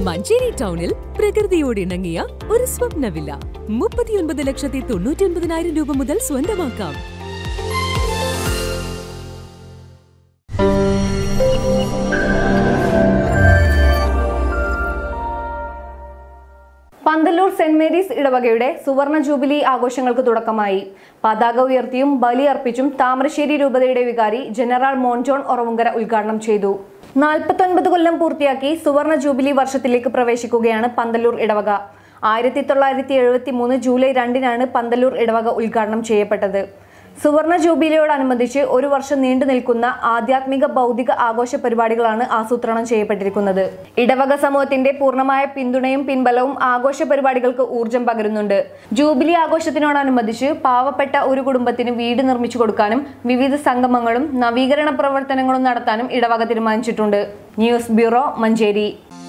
മഞ്ചേരി ടൗണിൽ പ്രകൃതിയോട് ഇണങ്ങിയ ഒരു സ്വപ്ന വില്ല മുപ്പത്തിയൊൻപത് ലക്ഷത്തി തൊണ്ണൂറ്റി ഒൻപതിനായിരം രൂപ മുതൽ സ്വന്തമാക്കാം പന്തല്ലൂർ സെന്റ് മേരീസ് ഇടവകയുടെ സുവർണ ജൂബിലി ആഘോഷങ്ങൾക്ക് തുടക്കമായി പതാക ഉയർത്തിയും ബലിയർപ്പിച്ചും താമരശ്ശേരി രൂപതയുടെ വികാരി ജനറൽ മോൻജോൺ ഒറവുങ്കര ഉദ്ഘാടനം ചെയ്തു നാൽപ്പത്തൊൻപത് കൊല്ലം പൂർത്തിയാക്കി സുവർണ ജൂബിലി വർഷത്തിലേക്ക് പ്രവേശിക്കുകയാണ് പന്തല്ലൂർ ഇടവക ആയിരത്തി തൊള്ളായിരത്തി എഴുപത്തി മൂന്ന് ജൂലൈ രണ്ടിനാണ് പന്തല്ലൂർ ഇടവക ഉദ്ഘാടനം ചെയ്യപ്പെട്ടത് സുവർണ ജൂബിലിയോടനുബന്ധിച്ച് ഒരു വർഷം നീണ്ടു നിൽക്കുന്ന ആധ്യാത്മിക ഭൗതിക ആഘോഷ പരിപാടികളാണ് ആസൂത്രണം ചെയ്യപ്പെട്ടിരിക്കുന്നത് ഇടവക സമൂഹത്തിന്റെ പൂർണ്ണമായ പിന്തുണയും പിൻബലവും ആഘോഷ പരിപാടികൾക്ക് ഊർജം പകരുന്നുണ്ട് ജൂബിലി ആഘോഷത്തിനോടനുബന്ധിച്ച് പാവപ്പെട്ട ഒരു കുടുംബത്തിന് വീട് നിർമ്മിച്ചു കൊടുക്കാനും വിവിധ സംഗമങ്ങളും നവീകരണ പ്രവർത്തനങ്ങളും നടത്താനും ഇടവക തീരുമാനിച്ചിട്ടുണ്ട് ന്യൂസ് ബ്യൂറോ മഞ്ചേരി